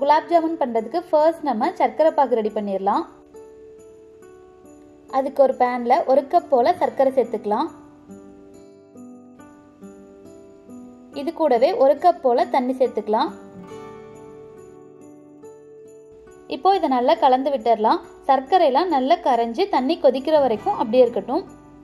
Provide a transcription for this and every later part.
குலாப் ஜாமுன் பண்ணுறதுக்கு ஃபர்ஸ்ட் நம்ம சர்க்கரை பாகு ரெடி பண்ணிடலாம் அதுக்கு ஒரு பேனில் ஒரு கப் போல் சர்க்கரை சேர்த்துக்கலாம் இது கூடவே ஒரு கப் போல் தண்ணி சேர்த்துக்கலாம் இப்போ இதை நல்லா கலந்து விட்டுடலாம் சர்க்கரையெல்லாம் நல்லா கரைஞ்சி தண்ணி கொதிக்கிற வரைக்கும் அப்படியே இருக்கட்டும்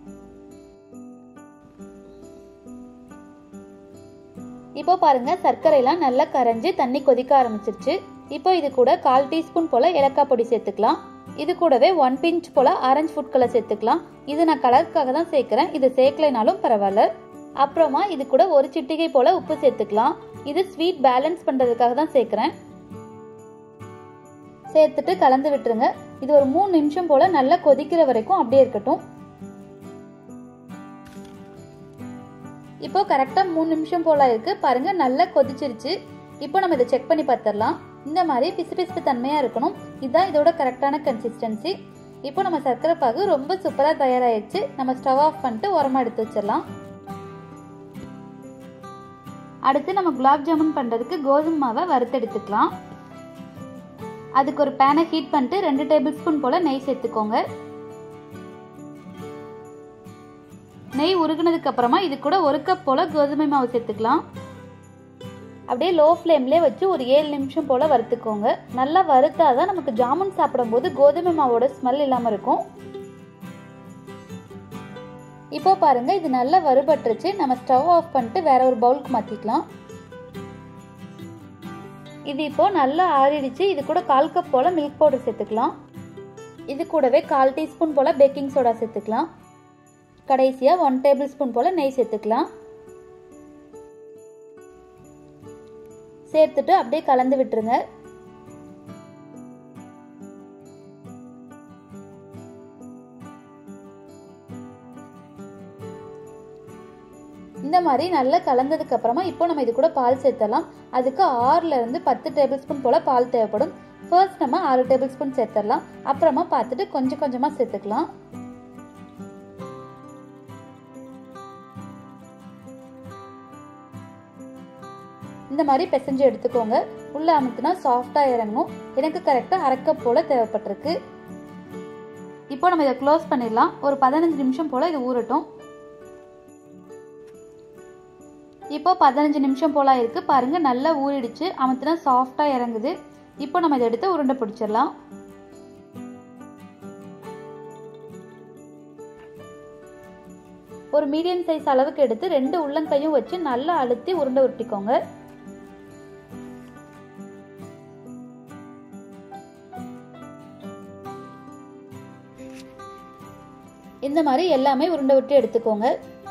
இப்போ பாருங்க சர்க்கரையெல்லாம் நல்லா கரைஞ்சி தண்ணி கொதிக்க ஆரம்பிச்சிருச்சு இப்போ இது கூட கால் டீஸ்பூன் போல ஏலக்காய் பொடி சேர்த்துக்கலாம் இது கூடவே ஒன் பிஞ்ச் போல ஆரஞ்சு ஃபுட் கலர் சேர்த்துக்கலாம் இது நான் கலருக்காக தான் சேர்க்குறேன் இது சேர்க்கலைனாலும் பரவாயில்ல அப்புறமா இது கூட ஒரு சிட்டிகை போல உப்பு சேர்த்துக்கலாம் இது ஸ்வீட் பேலன்ஸ் பண்ணுறதுக்காக தான் சேர்க்குறேன் சேர்த்துட்டு கலந்து விட்டுருங்க இது ஒரு மூணு நிமிஷம் போல நல்லா கொதிக்கிற வரைக்கும் அப்படியே இருக்கட்டும் இப்போ கரெக்டாக மூணு நிமிஷம் போல இருக்கு பாருங்க நல்லா கொதிச்சிருச்சு இப்போ நம்ம இதை செக் பண்ணி பார்த்துடலாம் இந்த மாதிரி பிசு பிசுப்பு தன்மையாக இருக்கணும் இதுதான் இதோட கரெக்டான கன்சிஸ்டன்சி இப்போ நம்ம சர்க்கரை பாகு ரொம்ப சூப்பராக தயாராகிடுச்சு நம்ம ஸ்டவ் ஆஃப் பண்ணிட்டு உரமா எடுத்து வச்சிடலாம் அடுத்து நம்ம குலாப் ஜாமுன் பண்ணுறதுக்கு கோதுமை மாவை வறுத்தெடுத்துக்கலாம் அதுக்கு ஒரு பேனை ஹீட் பண்ணிட்டு ரெண்டு டேபிள் ஸ்பூன் போல் நெய் சேர்த்துக்கோங்க நெய் உருகுனதுக்கு அப்புறமா இது கூட ஒரு கப் போல் கோதுமை மாவு சேர்த்துக்கலாம் அப்படியே லோ ஃப்ளேம்லேயே வச்சு ஒரு ஏழு நிமிஷம் போல் வறுத்துக்கோங்க நல்லா வறுத்தாதான் நமக்கு ஜாமுன் சாப்பிடும்போது கோதுமை மாவோட ஸ்மெல் இல்லாமல் இருக்கும் இப்போ பாருங்க இது நல்லா வறுபட்டுருச்சு நம்ம ஸ்டவ் ஆஃப் பண்ணிட்டு வேற ஒரு பவுலுக்கு மாற்றிக்கலாம் இது இப்போ நல்லா ஆறிடுச்சு இது கூட கால் கப் போல் மில்க் பவுடர் சேர்த்துக்கலாம் இது கூடவே கால் டீஸ்பூன் போல் பேக்கிங் சோடா சேர்த்துக்கலாம் கடைசியாக ஒன் டேபிள் ஸ்பூன் போல் நெய் சேர்த்துக்கலாம் சேர்த்துட்டு அப்படியே கலந்து விட்டுருங்க இந்த மாதிரி நல்லா கலந்ததுக்கு அப்புறமா இப்போ நம்ம இது கூட பால் சேர்த்தலாம் அதுக்கு ஆறுல இருந்து பத்து டேபிள் ஸ்பூன் போல பால் தேவைப்படும் ஃபர்ஸ்ட் நம்ம ஆறு டேபிள் ஸ்பூன் சேர்த்துடலாம் அப்புறமா பார்த்துட்டு கொஞ்சம் கொஞ்சமா சேர்த்துக்கலாம் இந்த மாதிரி பிசைஞ்சு எடுத்துக்கோங்க உள்ள அமுத்துனா சாஃப்டா இறங்கும் எனக்கு கரெக்டா அரைக்கப் போல தேவைப்பட்டிருக்கு இப்போ நம்ம இதை க்ளோஸ் பண்ணிடலாம் ஒரு பதினஞ்சு நிமிஷம் போல இது ஊறட்டும் இப்போ பதினஞ்சு நிமிஷம் போல இருக்கு பாருங்க நல்லா ஊறிடுச்சு அமுத்துனா சாஃப்டா இறங்குது இப்போ நம்ம இதை எடுத்து உருண்டை பிடிச்சிடலாம் ஒரு மீடியம் சைஸ் அளவுக்கு எடுத்து ரெண்டு உள்ளங்கையும் வச்சு நல்லா அழுத்தி உருண்டை உருட்டிக்கோங்க இந்த மாதிரி எல்லாமே உருண்டை உருட்டி எடுத்துக்கோங்க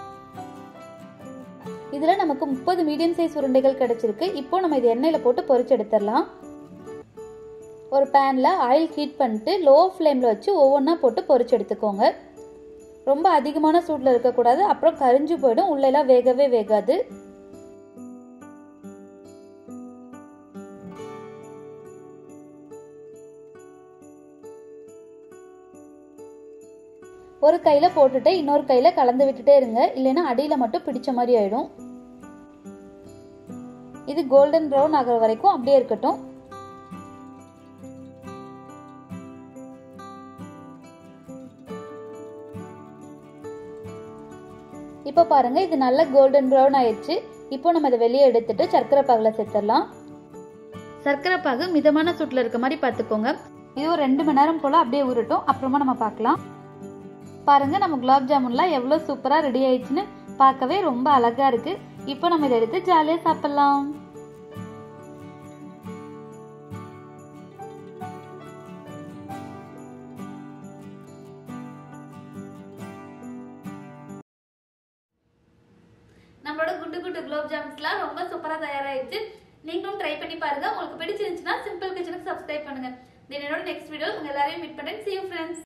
இதில் நமக்கு முப்பது மீடியம் சைஸ் உருண்டைகள் கிடைச்சிருக்கு இப்போ நம்ம இது எண்ணெயில் போட்டு பொரிச்சு எடுத்துடலாம் ஒரு பேனில் ஆயில் ஹீட் பண்ணிட்டு லோ ஃப்ளேமில் வச்சு ஒவ்வொன்றா போட்டு பொரிச்சு எடுத்துக்கோங்க ரொம்ப அதிகமான சூட்டில் இருக்கக்கூடாது அப்புறம் கரிஞ்சு போயிடும் உள்ளெல்லாம் வேகவே வேகாது ஒரு கையில் போட்டுட்டு இன்னொரு கையில் கலந்து விட்டுட்டே இருங்க இல்லைன்னா அடியில் மட்டும் பிடிச்ச மாதிரி ஆயிடும் இது கோல்டன் ப்ரௌன் ஆகிற வரைக்கும் அப்படியே இருக்கட்டும் இப்போ பாருங்க இது நல்ல கோல்டன் ப்ரௌன் ஆயிடுச்சு இப்போ நம்ம இதை வெளியே எடுத்துட்டு சர்க்கரை பாகில் சேர்த்துடலாம் சர்க்கரை பாகு மிதமான சூட்டில் இருக்க மாதிரி பார்த்துக்கோங்க இது ஒரு ரெண்டு மணி நேரம் போல் அப்படியே ஊறட்டும் அப்புறமா நம்ம பார்க்கலாம் பாருங்க நம்ம குலாப் ஜாமுன்லாம் எவ்வளோ சூப்பராக ரெடி ஆயிடுச்சுன்னு பார்க்கவே ரொம்ப அழகா இருக்கு இப்போ நம்ம இதை எடுத்து ஜாலியாக சாப்பிடலாம் நம்மளோட குண்டு குண்டு குலோப் ஜாமுன்ஸ்லாம் ரொம்ப சூப்பரா தயாராயிடுச்சு நீங்களும் ட்ரை பண்ணி பாருங்க உங்களுக்கு பிடிச்சிருந்துச்சுன்னா சிம்பிள் கிச்சனுக்கு சப்ஸ்கிரைப் பண்ணுங்க தென் என்னோட நெக்ஸ்ட் வீடியோ உங்க எல்லாரையும் மீட் பண்றேன் see you ஃப்ரெண்ட்ஸ்